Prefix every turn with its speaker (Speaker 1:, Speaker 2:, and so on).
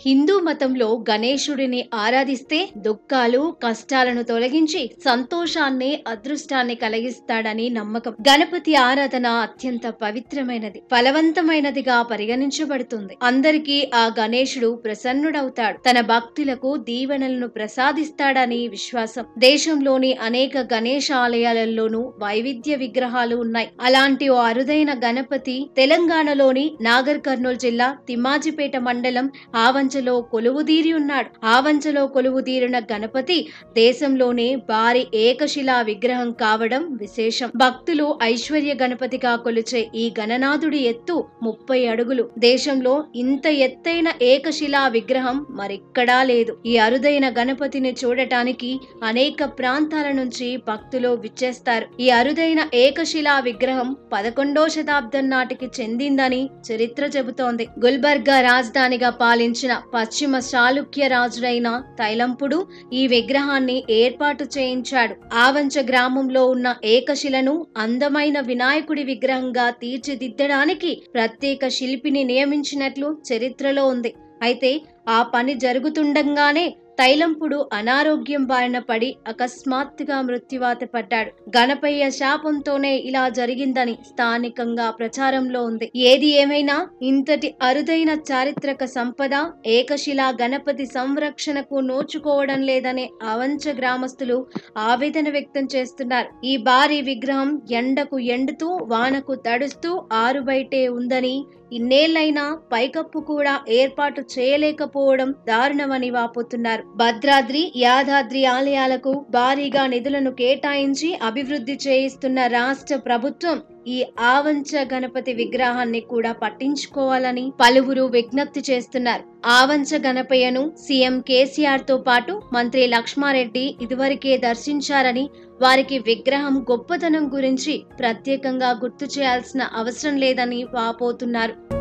Speaker 1: హిందూ మతంలో గణేశుడిని ఆరాధిస్తే దుఃఖాలు కష్టాలను తొలగించి సంతోషాన్ని అదృష్టాన్ని కలిగిస్తాడని నమ్మకం గణపతి ఆరాధన అత్యంత పవిత్రమైనది ఫలవంతమైనదిగా పరిగణించబడుతుంది అందరికీ ఆ గణేశుడు ప్రసన్నుడవుతాడు తన భక్తులకు దీవెనలను ప్రసాదిస్తాడని విశ్వాసం దేశంలోని అనేక గణేశ ఆలయాలలోనూ వైవిధ్య విగ్రహాలు ఉన్నాయి అలాంటి ఓ అరుదైన గణపతి తెలంగాణలోని నాగర్ కర్నూలు జిల్లా తిమ్మాజిపేట మండలం ఆవంచలో కొలువుదీరి ఉన్నాడు ఆవంచలో కొలువుదీరిన గణపతి దేశంలోనే భారీ ఏకశిలా విగ్రహం కావడం విశేషం భక్తులు ఐశ్వర్య గణపతిగా కొలిచే ఈ గణనాథుడి ఎత్తు ముప్పై అడుగులు దేశంలో ఇంత ఎత్తైన ఏకశిలా విగ్రహం మరెక్కడా లేదు ఈ అరుదైన గణపతిని చూడటానికి అనేక ప్రాంతాల నుంచి భక్తులు విచ్చేస్తారు ఈ అరుదైన ఏకశిలా విగ్రహం పదకొండో శతాబ్దం నాటికి చెందిందని చరిత్ర చెబుతోంది గుల్బర్గా రాజధానిగా పాలించిన పశ్చిమ చాళుక్య రాజుడైన తైలంపుడు ఈ విగ్రహాన్ని ఏర్పాటు చేయించాడు ఆవంచ గ్రామంలో ఉన్న ఏకశిలను అందమైన వినాయకుడి విగ్రహంగా తీర్చిదిద్దడానికి ప్రత్యేక శిల్పిని నియమించినట్లు చరిత్రలో ఉంది అయితే ఆ పని జరుగుతుండగానే తైలంపుడు అనారోగ్యం బారిన పడి అకస్మాత్తుగా మృత్యువాత పడ్డాడు గణపయ్య శాపంతోనే ఇలా జరిగిందని స్థానికంగా ప్రచారంలో ఉంది ఏది ఏమైనా ఇంతటి అరుదైన చారిత్రక సంపద ఏకశిలా గణపతి సంరక్షణకు నోచుకోవడం లేదనే అవంచ గ్రామస్తులు ఆవేదన వ్యక్తం చేస్తున్నారు ఈ భారీ విగ్రహం ఎండకు ఎండుతూ వానకు తడుస్తూ ఆరుబయటే ఉందని ఇన్నేళ్లైనా పైకప్పు కూడా ఏర్పాటు చేయలేకపోవడం దారుణమని వాపోతున్నారు భద్రాద్రి యాదాద్రి ఆలయాలకు భారీగా నిధులను కేటాయించి అభివృద్ధి చేయిస్తున్న రాష్ట్ర ప్రభుత్వం ఈ ఆవంచ గణపతి విగ్రహాన్ని కూడా పట్టించుకోవాలని పలువురు విజ్ఞప్తి చేస్తున్నారు ఆవంచ గణపయ్యను సీఎం కేసీఆర్ తో పాటు మంత్రి లక్ష్మారెడ్డి ఇదివరకే దర్శించారని వారికి విగ్రహం గొప్పతనం గురించి ప్రత్యేకంగా గుర్తు చేయాల్సిన అవసరం లేదని వాపోతున్నారు